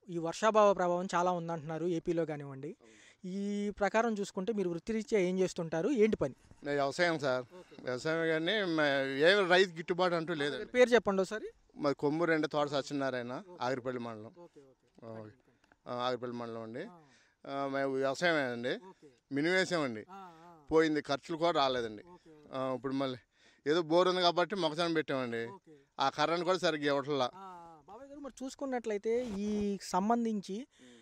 ఈ వర్షాభావ ప్రభావం చాలా ఉందంటున్నారు ఏపీలో కానివ్వండి ఈ ప్రకారం చూసుకుంటే మీరు వృత్తిరీత్యా ఏం చేస్తుంటారు ఏంటి పని నేను వ్యవసాయం సార్ వ్యవసాయం కానీ మ- ఏ రైతు గిట్టుబాటు అంటూ లేదండి పేరు చెప్పండి ఒకసారి మరి కొమ్మూరు అంటే తోట సత్యనారాయణ ఆగిరిపల్లి మండలం ఆ, ఆ, ఆగిరిపల్లి మండలం అండి ఆ, మేము వ్యవసాయమే అండి మినిమం వేసామండి పోయింది ఖర్చులు కూడా రాలేదండి ఆ, ఇప్పుడు మళ్ళీ ఏదో బోర్ ఉంది కాబట్టి మొక్కజొన్న పెట్టామండి ఆ కరెంట్ కూడా సరిగ్గా ఇవ్వట్లా బాబాయ్ గారు మరి చూసుకున్నట్లయితే ఈ సంబంధించి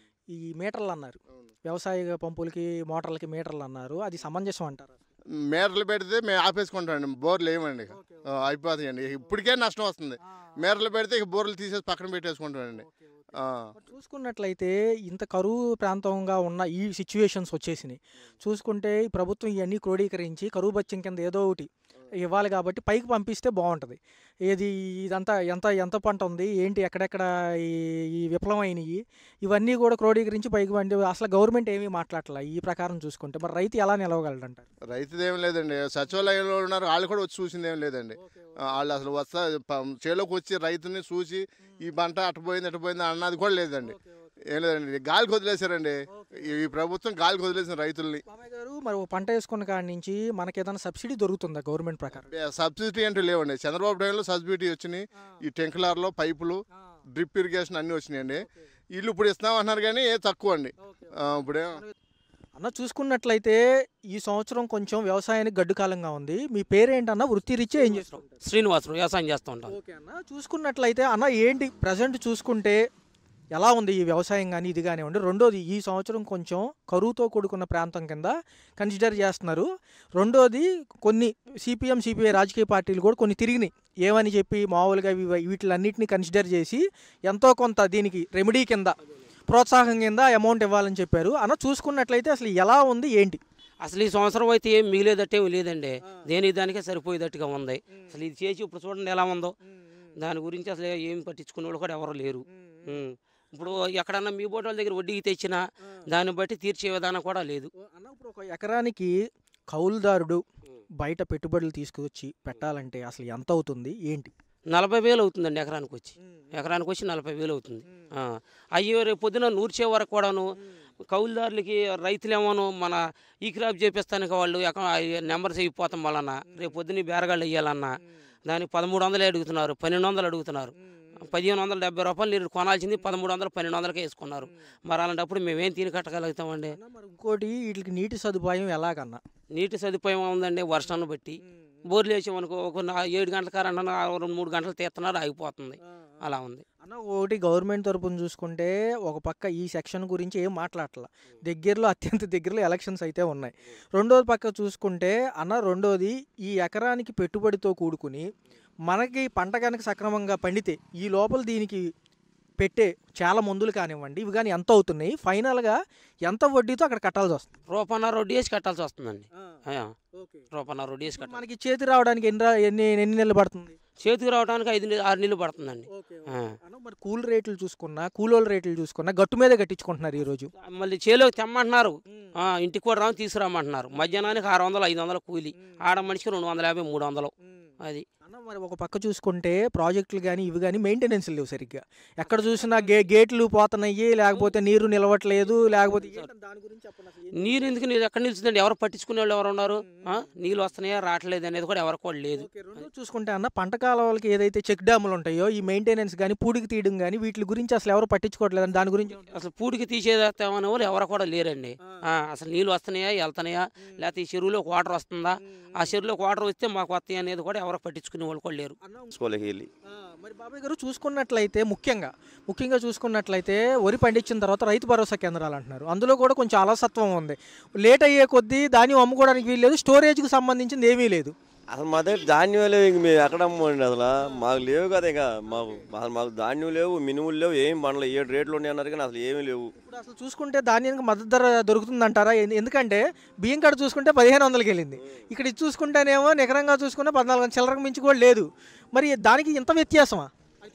ఈ మీటర్లు అన్నారు వ్యవసాయ పంపులకి మోటార్లకి మీటర్లు అన్నారు అది సమంజసం అంటారు మేరలు పెడితే మేము ఆపేసుకుంటామండి బోర్లు వేయమండి ఇక. ఆ, అయిపోతాయండి ఇప్పటికే నష్టం వస్తుంది మేరలు పెడితే ఇక బోర్లు తీసేసి పక్కన పెట్టేసుకుంటామండి ఆ. మరి చూసుకున్నట్లయితే ఇంత కరువు ప్రాంతంగా ఉన్న ఈ సిచ్యువేషన్స్ వచ్చేసినాయి చూసుకుంటే ఈ ప్రభుత్వం ఇవన్నీ క్రోడీకరించి కరువు బత్యం కింద ఏదో ఒకటి ఇవ్వాలి కాబట్టి పైకి పంపిస్తే బాగుంటుంది ఏది ఇదంతా ఎంత ఎంత పంట ఉంది ఏంటి ఎక్కడెక్కడ ఈ ఈ విప్లవం అయినాయి ఇవన్నీ కూడా క్రోడీకరించి పైకి పండి అసలు గవర్నమెంట్ ఏమీ మాట్లాడట్లా ఈ ప్రకారం చూసుకుంటే మరి రైతు ఎలా నిలవగలడంటారు రైతుదేం లేదండి సచివాలయంలో ఉన్నారు వాళ్ళు కూడా వచ్చి చూసింది ఏం లేదండి ఆ, వాళ్ళు అసలు వస్తా ప- చేలోకి వచ్చి రైతుని చూసి ఈ పంట అటుపోయింది అటుపోయింది అన్నది కూడా లేదండి ఏం లేదండి గాలికి వదిలేశారండి ఈ- ఈ ప్రభుత్వం గాలికి వదిలేసిన రైతుల్ని బాబాయ్ గారు మరి ఒక పంట వేసుకున్న కాడి నుంచి మనకి ఏదైనా సబ్సిడీ దొరుకుతుందా గవర్నమెంట్ ప్రకారం సబ్సిడీ అంటూ లేవండి చంద్రబాబు టైంలో సబ్సిడీ వచ్చినాయి ఈ టెంకులర్లో పైపులు డ్రిప్ ఇరిగేషన్ అన్నీ వచ్చినాయండి వీళ్ళు ఇప్పుడు ఇస్తామంటున్నారు కానీ ఏ తక్కువ అండి ఆ, ఇప్పుడేం అన్న చూసుకున్నట్లయితే ఈ సంవత్సరం కొంచెం వ్యవసాయానికి గడ్డు కాలంగా ఉంది మీ పేరేంటన్న వృత్తిరీత్యా ఏం చేస్తారు శ్రీనివాసరావు వ్యవసాయం చేస్తూ ఉంటాం ఓకే అన్న చూసుకున్నట్లయితే అన్న ఏంటి ప్రజెంట్ చూసుకుంటే ఎలా ఉంది ఈ వ్యవసాయం కానీ ఇది కానివ్వండి రెండోది ఈ సంవత్సరం కొంచెం కరువుతో కూడుకున్న ప్రాంతం కింద కన్సిడర్ చేస్తున్నారు రెండోది కొన్ని సిపిఎం సిపిఐ రాజకీయ పార్టీలు కూడా కొన్ని తిరిగినాయి ఏమని చెప్పి మామూలుగా ఇవి వీటిలన్నిటిని కన్సిడర్ చేసి ఎంతో కొంత దీనికి రెమెడీ కింద ప్రోత్సాహం కింద అమౌంట్ ఇవ్వాలని చెప్పారు అన్న చూసుకున్నట్లయితే అసలు ఎలా ఉంది ఏంటి అసలు ఈ సంవత్సరం అయితే ఏం మిగిలేదట్టే లేదండి దేని దానికే సరిపోయేటట్టుగా ఉంది అసలు ఇది చేసి ఇప్పుడు చూడండి ఎలా ఉందో దాని గురించి అసలు ఏం పట్టించుకునే వాళ్ళు కూడా ఎవరు లేరు ఉం. ఇప్పుడు ఎక్కడన్నా మీ బోట్ వాళ్ళ దగ్గర వడ్డీకి తెచ్చినా దాన్ని బట్టి తీర్చే విధానం కూడా లేదు అన్న ఇప్పుడు ఒక ఎకరానికి కౌలుదారుడు బయట పెట్టుబడులు తీసుకొచ్చి పెట్టాలంటే అసలు ఎంత అవుతుంది ఏంటి నలభై వేలు అవుతుందండి ఎకరానికి వచ్చి ఎకరానికి వచ్చి నలభై వేలు అవుతుంది ఆ. అయ్యో రేపు పొద్దున నూర్చే వరకు కూడాను కౌలుదారులకి రైతులేమోను మన ఈ క్రాప్ చేపిస్తానికి వాళ్ళు నెంబర్స్ అయిపోతాం వలన రేపు పొద్దున ఈ బేరగాళ్ళు వేయాలన్నా దానికి పదమూడు వందలు అడుగుతున్నారు పన్నెండు వందలు అడుగుతున్నారు పదిహేను వందల డెబ్బై రూపాయలు మీరు కొనాల్సింది పదమూడు వందలు పన్నెండు వందలకే వేసుకున్నారు మరి అలాంటప్పుడు మేమేం తిని కట్టగలుగుతామండి అన్న మరి ఇంకోటి వీటికి నీటి సదుపాయం ఎలాగన్నా నీటి సదుపాయం ఉందండి వర్షాన్ని బట్టి బోర్లు వేసామనుకో ఒక నా ఏడు గంటల కరెంట్ అన్న రెండు మూడు గంటలు తీస్తున్నారు ఆగిపోతుంది అలా ఉంది అన్న ఒకటి గవర్నమెంట్ తరపున చూసుకుంటే ఒక పక్క ఈ సెక్షన్ గురించి ఏం మాట్లాడట్లా దగ్గరలో అత్యంత దగ్గరలో ఎలక్షన్స్ అయితే ఉన్నాయి రెండోది పక్క చూసుకుంటే అన్న రెండోది ఈ ఎకరానికి పెట్టుబడితో కూడుకుని మనకి పంట కనుక సక్రమంగా పండితే ఈ లోపల దీనికి పెట్టే చాలా మందులు కానివ్వండి ఇవి కానీ ఎంత అవుతున్నాయి ఫైనల్గా ఎంత వడ్డీతో అక్కడ కట్టాల్సి వస్తుంది రూపాయన్నర రోడ్డు వేసి కట్టాల్సి వస్తుందండి ఆ, రూపాయన్నర రోడ్డు వేసి కట్టాలి మనకి చేతి రావడానికి ఎన్ని రా- ఎన్ని ఎన్ని నెలలు పడుతుంది చేతికి రావడానికి ఐదు నె- ఆరు నెలలు పడుతుందండి ఆ. అన్న మరి కూల్ రేట్లు చూసుకున్నా కూలోళ్ళ రేట్లు చూసుకున్నా గట్టు మీదే కట్టించుకుంటున్నారు ఈరోజు మళ్ళీ చేలోకి తెమ్మంటున్నారు ఆ, ఇంటికి కూడా రాము తీసుకురామంటున్నారు మధ్యాహ్నానికి ఆరు వందలు ఐదు వందలు కూలి ఆడ మనిషికి రెండు వందల యాభై మూడు వందలు అది అన్న మరి ఒక పక్క చూసుకుంటే ప్రాజెక్టులు కానీ ఇవి కానీ మెయింటెనెన్స్ లేవు సరిగ్గా ఎక్కడ చూసినా గే గేట్లు పోతున్నాయి లేకపోతే నీరు నిలవట్లేదు లేకపోతే ఏంటని దాని గురించి చెప్పండి అసలు ఏంటి? నీరు ఎందుకు నీరు ఎక్కడ నిలుస్తుందండి ఎవరు పట్టించుకునే వాళ్ళు ఎవరు ఉన్నారు ఆ? నీళ్ళు వస్తున్నాయా రావట్లేదు అనేది కూడా ఎవరికి కూడా లేదు ఓకే, రెండోది చూసుకుంటే అన్న పంట కాలువలకి ఏదైతే చెక్ డ్యాములు ఉంటాయో ఈ మెయింటెనెన్స్ కానీ పూడికి తీయడం కానీ వీటి గురించి అసలు ఎవరు పట్టించుకోవట్లేదు దాని గురించి ఏమంటారు? అసలు పూడికి తీసేదేస్తామనే వాళ్ళు ఎవరు కూడా లేరండి ఆ, అసలు నీళ్ళు వస్తున్నాయా వెళ్తున్నాయా లేకపోతే ఈ చెరువులోకి వాటర్ వస్తుందా ఆ చెరువులోకి వాటర్ వస్తే మాకు వస్తాయి అనేది కూడా ఎవరు పట్టించుకునే వాళ్ళు కూడా లేరు అన్న స్కూల్కి వెళ్ళి ఆ, మరి బాబాయ్ గారు చూసుకున్నట్లయితే ముఖ్యంగా ముఖ్యంగా చూసుకున్నట్లయితే వరి పండించిన తర్వాత రైతు భరోసా కేంద్రాలు అంటున్నారు అందులో కూడా కొంచెం అలసత్వం ఉంది లేట్ అయ్యే కొద్దీ ధాన్యం అమ్ముకోవడానికి వీల్లేదు స్టోరేజ్కి సంబంధించింది ఏమీ లేదు అసలు మా దగ్గర ధాన్యం లేవు ఇంక మేము ఎక్కడ అమ్మండి అసలు మాకు లేవు కదా ఇక మాకు అసలు మాకు ధాన్యం లేవు మినుములు లేవు ఏం పండలు ఏడు రేట్లు ఉన్నాయి అన్నారు కానీ అసలు ఏమీ లేవు ఇప్పుడు అసలు చూసుకుంటే ధాన్యానికి మద్దతు ధర దొరుకుతుందంటారా ఎందు- ఎందుకంటే బియ్యం కాడ చూసుకుంటే పదిహేను వందలకి వెళ్ళింది ఇక్కడ ఇది చూసుకుంటేనేమో నికరంగా చూసుకుంటే పద్నాలుగు వందల చిల్లరకు మించి కూడా లేదు మరి దానికి ఇంత వ్యత్యాసమా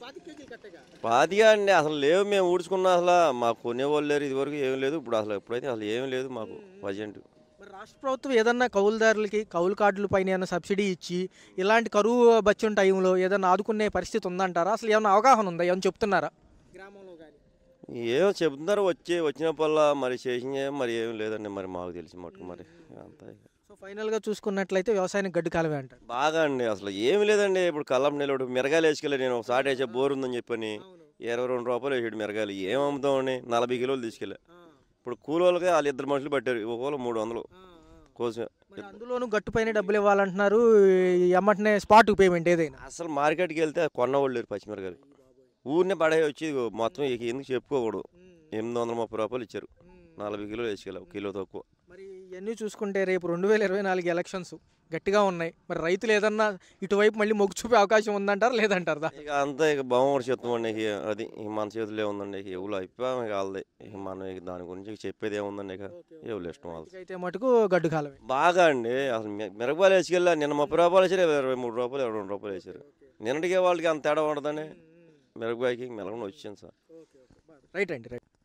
పాతిగా అండి అసలు లేవు మేము ఊడ్చుకున్నా అసలు మాకు కొనేవాళ్ళు లేరు ఇదివరకు ఏం లేదు ఇప్పుడు అసలు ఎప్పుడైతే అసలు ఏమీ లేదు మాకు ప్రజెంట్ మరి రాష్ట్ర ప్రభుత్వం ఏదన్నా కౌలుదారులకి కౌలు కార్డుల పైన ఏమైనా సబ్సిడీ ఇచ్చి ఇలాంటి కరువు బచ్చిన టైంలో ఏదైనా ఆదుకునే పరిస్థితి ఉందంటారా అసలు ఏమైనా అవగాహన ఉందా ఏమైనా చెప్తున్నారా గ్రామంలో కానీ ఏమో చెబుతున్నారు వచ్చి వచ్చినప్పుడల్లా మరి చేసిన మరి ఏం లేదండి మరి మాకు తెలిసి మటుకు మరి అంతా ఇక. సో ఫైనల్గా చూసుకున్నట్లయితే వ్యవసాయానికి గడ్డు కాలమే అంటారు బాగా అండి అసలు ఏమి లేదండి ఇప్పుడు కళ్ళం నిలబడి మిరగాయలు వేసుకెళ్ళి నేను ఒకసారి వేసే బోర్ ఉందని చెప్పని ఇరవై రెండు రూపాయలు వేసాడు మిరగాయలు ఏం అమ్ముతామండి నలభై కిలోలు తీసుకెళ్ళా ఇప్పుడు కూలోళ్ళకి వాళ్ళు ఇద్దరు మనుషులు పట్టారు ఒకవేళ మూడు వందలు కోసం మరి అందులోనూ గట్టుపైన డబ్బులు ఇవ్వాలంటున్నారు ఈ ఎమ్మటనే స్పాట్ పేమెంట్ ఏదైనా అసలు మార్కెట్కి వెళ్తే కొన్నవాళ్ళు లేరు పచ్చిమిరకాయలు ఊరినే పడే వచ్చి ఇదిగో మొత్తం ఇక ఎందుకు చెప్పుకోకూడదు ఎనిమిది వందల ముప్పై రూపాయలు ఇచ్చారు నలభై కిలోలు వేసుకెళ్ళావు కిలో తక్కువ మరి ఇవన్నీ చూసుకుంటే రేపు రెండు వేల ఇరవై నాలుగు ఎలక్షన్స్ గట్టిగా ఉన్నాయి మరి రైతులు ఏదన్నా ఇటువైపు మళ్ళీ మొగ్గు చూపే అవకాశం ఉందంటారా లేదంటారు దా ఇక అంతా ఇక బాగుమడి చెప్తామండి ఇక అది ఇక మన చేతుల్లో ఉందండి ఇక ఎవరు అయిపోయాం ఇక వాళ్ళది ఇక మనం ఇక దాని గురించి ఇక చెప్పేది ఏముందండి ఇక ఎవరు ఇష్టం వాళ్ళది అయితే మటుకు గడ్డు కాలమే బాగా అండి అసలు మిర- మిరపకాయలు వేసుకెళ్ళా నిన్న ముప్పై రూపాయలు వేసారు ఇరవై మూడు రూపాయలు ఇరవై రెండు రూపాయలు వేసారు నిన్నటికే వాళ్ళకి అంత తేడా ఉండదని మిరపకాయకి మెలగకుండా వచ్చింది సార్ రైట్ అండి రైట్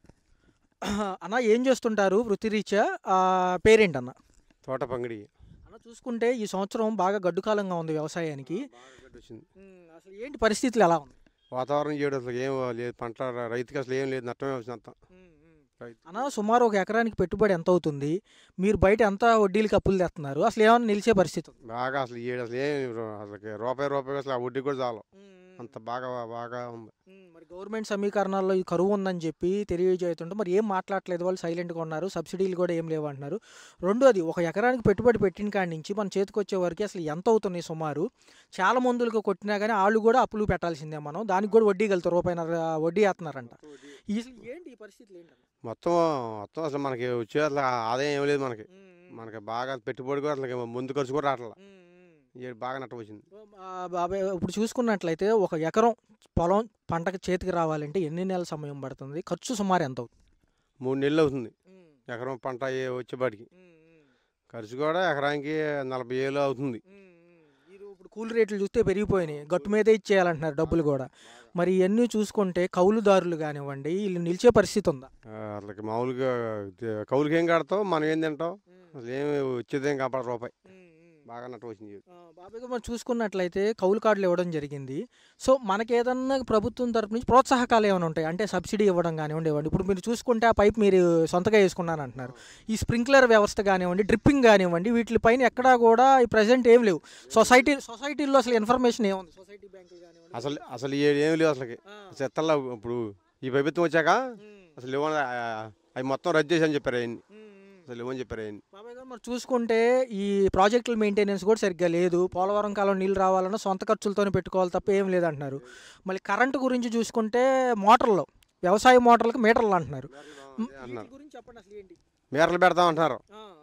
అన్న ఏం చేస్తుంటారు వృత్తిరీత్యా ఆ, పేరేంటన్న తోట పంగిడి అన్న చూసుకుంటే ఈ సంవత్సరం బాగా గడ్డు కాలంగా ఉంది వ్యవసాయానికి వచ్చింది అసలు ఏంటి పరిస్థితులు ఎలా ఉంది వాతావరణం చేయడం అసలు ఏం లేదు పంట ర- రైతుకి అసలు ఏం లేదు నష్టమే వచ్చింది అంతా రైతు అన్న సుమారు ఒక ఎకరానికి పెట్టుబడి ఎంత అవుతుంది మీరు బయట ఎంత వడ్డీలకి అప్పులు తెస్తున్నారు అసలు ఏమైనా నిలిచే పరిస్థితి ఉంది బాగా అసలు ఏడు అసలు ఏం రూ- అసలు రూపాయి రూపాయి అసలు ఆ వడ్డీ కూడా చాలు అంత బాగా బాగా ఉంది మరి గవర్నమెంట్ సమీకరణాల్లో ఈ కరువు ఉందని చెప్పి తెలియజేస్తుంటే మరి ఏం మాట్లాడలేదు వాళ్ళు సైలెంట్గా ఉన్నారు సబ్సిడీలు కూడా ఏం లేవు అంటున్నారు రెండోది ఒక ఎకరానికి పెట్టుబడి పెట్టిన కాడి నుంచి మన చేతికి వచ్చే వరకు అసలు ఎంత అవుతున్నాయి సుమారు చాలా మందులకు కొట్టినా కానీ వాళ్ళు కూడా అప్పులు పెట్టాల్సిందే మనం దానికి కూడా వడ్డీ కలుతారు రూపాయిన్నర వడ్డీ వేస్తున్నారంట ఈ- అసలు ఏంటి ఈ పరిస్థితులు ఏంటి మొత్తం మొత్తం అసలు మనకి వచ్చే అసలు ఆదాయం ఏం లేదు మనకి మనకి బాగా పెట్టుబడి కూడా అసలు ముందు ఖర్చు కూడా రావట్లా ఈ బాగా నష్టం వచ్చింది ఆ, బాబాయ్ ఇప్పుడు చూసుకున్నట్లయితే ఒక ఎకరం పొలం పంటకు చేతికి రావాలంటే ఎన్ని నెలల సమయం పడుతుంది ఖర్చు సుమారు ఎంత అవుతుంది మూడు నెలలు అవుతుంది ఎకరం పంట అయ్యే వచ్చేపాటికి ఖర్చు కూడా ఎకరానికి నలభై వేలు అవుతుంది ఇది ఇప్పుడు కూలి రేట్లు చూస్తే పెరిగిపోయినాయి గట్టు మీదే ఇచ్చేయాలంటున్నారు డబ్బులు కూడా మరి ఇవన్నీ చూసుకుంటే కౌలుదారులు కానివ్వండి వీళ్ళు నిలిచే పరిస్థితి ఉందా ఆ, అసలుకి మామూలుగా తే- కౌలుకి ఏం కడతావు మనం ఏం తింటాం అసలు ఏమి వచ్చేదేం కాపాడు రూపాయి బాగా నష్టం వచ్చింది ఆ, బాబాయ్ గారు మనం చూసుకున్నట్లయితే కౌలు కార్డులు ఇవ్వడం జరిగింది సో మనకి ఏదన్నా ప్రభుత్వం తరపు నుంచి ప్రోత్సాహకాలు ఏమైనా ఉంటాయి అంటే సబ్సిడీ ఇవ్వడం కానివ్వండి ఇవ్వండి ఇప్పుడు మీరు చూసుకుంటే ఆ పైప్ మీరు సొంతగా వేసుకున్నాను అంటున్నారు ఈ స్ప్రింక్లర్ వ్యవస్థ కానివ్వండి డ్రిప్పింగ్ కానివ్వండి వీటిపైన ఎక్కడా కూడా ఈ ప్రజెంట్ ఏం లేవు సొసైటీ సొసైటీలో అసలు ఇన్ఫర్మేషన్ ఏముంది సొసైటీ బ్యాంకులు కానివ్వండి అసలు అసలు ఏ- ఏం లేవు అసలుకి చెత్తల్లో ఇప్పుడు ఈ ప్రభుత్వం వచ్చాక అసలు ఇవ్వని అవి మొత్తం రద్దు చేసి అని చెప్పారు అవన్నీ అసలు ఇవ్వని చెప్పారు అవన్నీ బాబాయ్ గారు మరి చూసుకుంటే ఈ ప్రాజెక్టుల మెయింటెనెన్స్ కూడా సరిగ్గా లేదు పోలవరం కాలం నీళ్ళు రావాలన్నా సొంత ఖర్చులతోనే పెట్టుకోవాలి తప్ప ఏం లేదంటున్నారు మళ్ళీ కరెంటు గురించి చూసుకుంటే మోటార్లు వ్యవసాయ మోటార్లకు మీటర్లు అంటున్నారు అన్నారు గురించి చెప్పండి అసలు ఏంటి మీరలు పెడతాం అంటున్నారు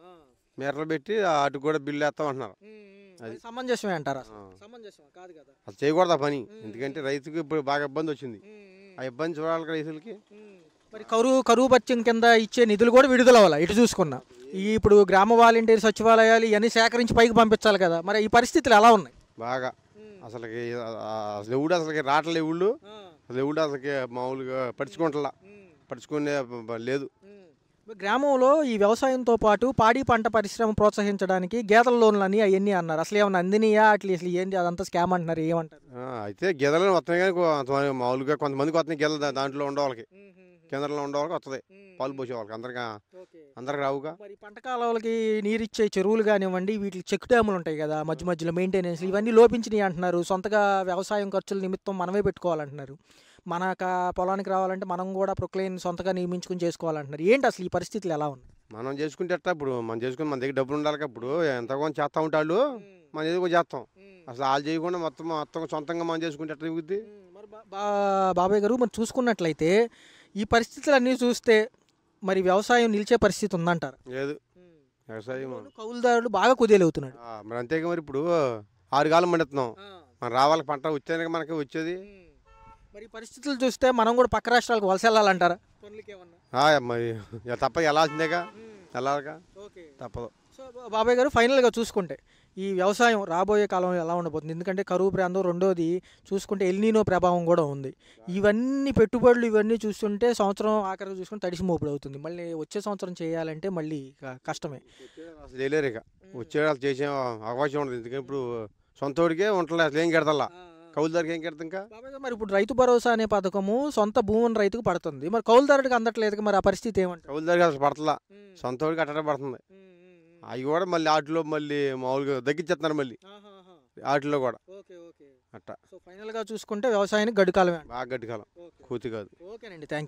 మీరలు పెట్టి అటు కూడా బిల్లు వేస్తాం అంటున్నారు అది సమంజసమే అంటారా ఆ. సమంజసమే కాదు కదా అసలు చేయకూడదు ఆ పని ఎందుకంటే రైతుకి ఇప్పుడు బాగా ఇబ్బంది వచ్చింది ఆ ఇబ్బంది చూడాలి కదా రైతులకి మరి కరువు కరువు పత్యం కింద ఇచ్చే నిధులు కూడా విడుదల అవ్వాలి ఇటు చూసుకున్నా ఈ ఇప్పుడు గ్రామ వాలంటీర్ సచివాలయాలు ఇవన్నీ సేకరించి పైకి పంపించాలి కదా మరి ఈ పరిస్థితులు ఎలా ఉన్నాయి బాగా అసలుకి ఆ- అసలు ఎవడు అసలుకి రావట్లే ఎవళ్ళు అసలు ఎవడు అసలుకి మామూలుగా పడుచుకుంటలా పడుచుకునే బ- లేదు గ్రామంలో ఈ వ్యవసాయంతో పాటు పాడి పంట పరిశ్రమ ప్రోత్సహించడానికి గేదెల లోన్లు అని అవన్నీ అన్నారు అసలు ఏమన్నా అందినయా అట్లా అసలు ఏంటి అదంతా స్కామ్ అంటున్నారు ఏమంటారు ఆ, అయితే గెదలు వస్తున్నాయి కానీ కొంతమంది మామూలుగా కొంతమందికి వస్తున్నాయి గెదలు దా- దాంట్లో ఉండవాళ్ళకి కేంద్రంలో ఉండవాళ్ళకి వస్తుంది పాలు పోసే వాళ్ళకి అందరికి అందరికి రావుగా మరి పంట కాలువలకి నీరిచ్చే చెరువులు కానివ్వండి వీటికి చెక్ డ్యాములు ఉంటాయి కదా మధ్య మధ్యలో మెయింటెనెన్స్ ఇవన్నీ లోపించినాయి అంటున్నారు సొంతగా వ్యవసాయం ఖర్చుల నిమిత్తం మనమే పెట్టుకోవాలంటున్నారు మన క- పొలానికి రావాలంటే మనం కూడా ప్రొక్లైన్ సొంతగా నియమించుకుని చేసుకోవాలంటున్నారు ఏంటి అసలు ఈ పరిస్థితులు ఎలా ఉన్నాయి మనం చేసుకుంటే ఎట్టా ఇప్పుడు మనం చేసుకుని మన దగ్గర డబ్బులు ఉండాలి కదా ఇప్పుడు ఎంత కొంచెం చేస్తూ ఉంటాడు మనం ఏదో కొంచెం చేస్తాం అసలు వాళ్ళు చేయకుండా మొత్తం మొత్తం సొంతంగా మనం చేసుకుంటే ఎట్లా దిగుద్ది మరి బా- బా- బాబాయ్ గారు మరి చూసుకున్నట్లయితే ఈ పరిస్థితులు అన్నీ చూస్తే మరి వ్యవసాయం నిలిచే పరిస్థితి ఉందంటారు లేదు వ్యవసాయం కౌలుదారులు బాగా కుదేలవుతున్నాడు ఆ, మరి అంతేగా మరి ఇప్పుడు ఆరు కాలం పండిస్తున్నాం మనం రావాలి పంట వచ్చేదానికి మనకి వచ్చేది మరి ఈ పరిస్థితులు చూస్తే మనం కూడా పక్క రాష్ట్రాలకు వలస వెళ్ళాలంటారా ఆ, మరి ఇక తప్ప వెళ్ళాల్సిందేగా వెళ్ళాలిగా ఓకే తప్పదు సో బా- బాబాయ్ గారు ఫైనల్గా చూసుకుంటే ఈ వ్యవసాయం రాబోయే కాలంలో ఎలా ఉండబోతుంది ఎందుకంటే కరువు ప్రాంతం రెండోది చూసుకుంటే ఎల్నీనో ప్రభావం కూడా ఉంది ఇవన్నీ పెట్టుబడులు ఇవన్నీ చూస్తుంటే సంవత్సరం ఆఖరికి చూసుకుంటే తడిసి మోపుడు అవుతుంది మళ్ళీ వచ్చే సంవత్సరం చేయాలంటే మళ్ళీ క- కష్టమే అసలు చేయలేరు ఇక వచ్చే వాళ్ళు చేసే అవకాశం ఉండదు ఎందుకంటే ఇప్పుడు సొంతోడికే ఉంటలే అసలు ఏం కడతల్లా కౌలుదారికి ఏం కడతాం ఇంకా బాబాయ్ గారు, మరి ఇప్పుడు రైతు భరోసా అనే పథకము సొంత భూమి రైతుకు పడుతుంది మరి కౌలుదారుడికి అందట్లేదు మరి ఆ పరిస్థితి ఏమంటారు కౌలుదారికి అసలు పడతలా సొంత వాడికి కట్టడం పడుతుంది అవి కూడా మళ్ళీ ఆటలో మళ్ళీ మామూలుగా తగ్గించేస్తున్నారు మళ్ళీ ఆటలో కూడా ఓకే ఓకే అట్టా సో ఫైనల్గా చూసుకుంటే వ్యవసాయానికి గడుకాలమే బాగా గట్టి కాలం కూతి కాదు ఓకేనండి థ్యాంక్